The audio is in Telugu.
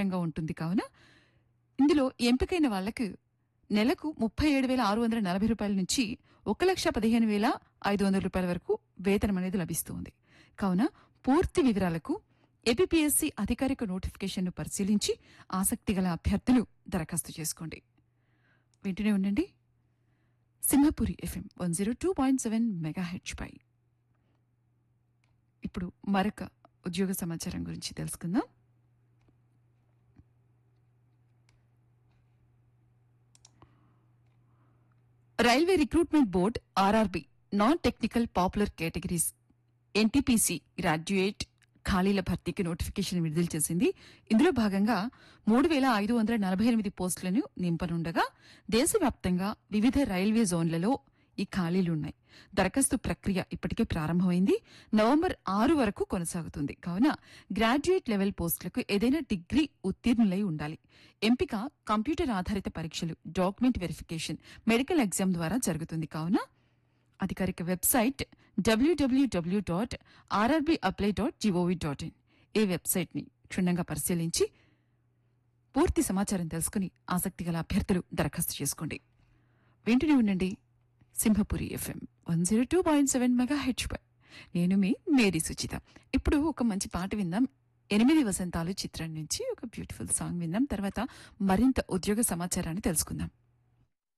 ఆధారంగా ఉంటుంది కావున ఇందులో ఎంపికైన వాళ్లకు నెలకు ముప్పై ఏడు వేల ఆరు వందల నలభై రూపాయల నుంచి ఒక లక్ష పదిహేను వేల ఐదు వందల రూపాయల వరకు వేతనం అనేది లభిస్తుంది కావున పూర్తి వివరాలకు ఏపీఎస్సీ అధికారిక నోటిఫికేషన్ను పరిశీలించి ఆసక్తి గల అభ్యర్థులు దరఖాస్తు చేసుకోండి వింటూనే ఉండండి Simhapuri FM one zero two point seven mega హెచ్ పై ఇప్పుడు మరొక ఉద్యోగ సమాచారం గురించి తెలుసుకుందాం railway recruitment board RRB non technical popular categories NTPC graduate ఖాళీల భర్తీకి నోటిఫికేషన్ విడుదల చేసింది ఇందులో భాగంగా మూడు వేల ఐదు వందల నలభై ఎనిమిది పోస్టులను నింపనుండగా దేశవ్యాప్తంగా వివిధ రైల్వే జోన్లలో ఈ ఖాళీలున్నాయి దరఖాస్తు ప్రక్రియ ఇప్పటికే ప్రారంభమైంది నవంబర్ ఆరు వరకు కొనసాగుతుంది కావున గ్రాడ్యుయేట్ లెవెల్ పోస్టులకు ఏదైనా డిగ్రీ ఉత్తీర్ణులై ఉండాలి ఎంపిక కంప్యూటర్ ఆధారిత పరీక్షలు డాక్యుమెంట్ వెరిఫికేషన్ మెడికల్ ఎగ్జామ్ ద్వారా జరుగుతుంది కావున అధికారిక website W W W dot RRB apply dot G O V dot in ఈ వెబ్సైట్ని క్షుణ్ణంగా పరిశీలించి పూర్తి సమాచారం తెలుసుకుని ఆసక్తి గల అభ్యర్థులు దరఖాస్తు చేసుకోండి వింటూనే ఉండండి Simhapuri FM one zero two point seven mega హెచ్ పై నేను మీ మేరీ సుచిత ఇప్పుడు ఒక మంచి పాట విందాం ఎనిమిది వసంతాలు చిత్రం నుంచి ఒక బ్యూటిఫుల్ సాంగ్ విందాం తర్వాత మరింత ఉద్యోగ సమాచారాన్ని తెలుసుకుందాం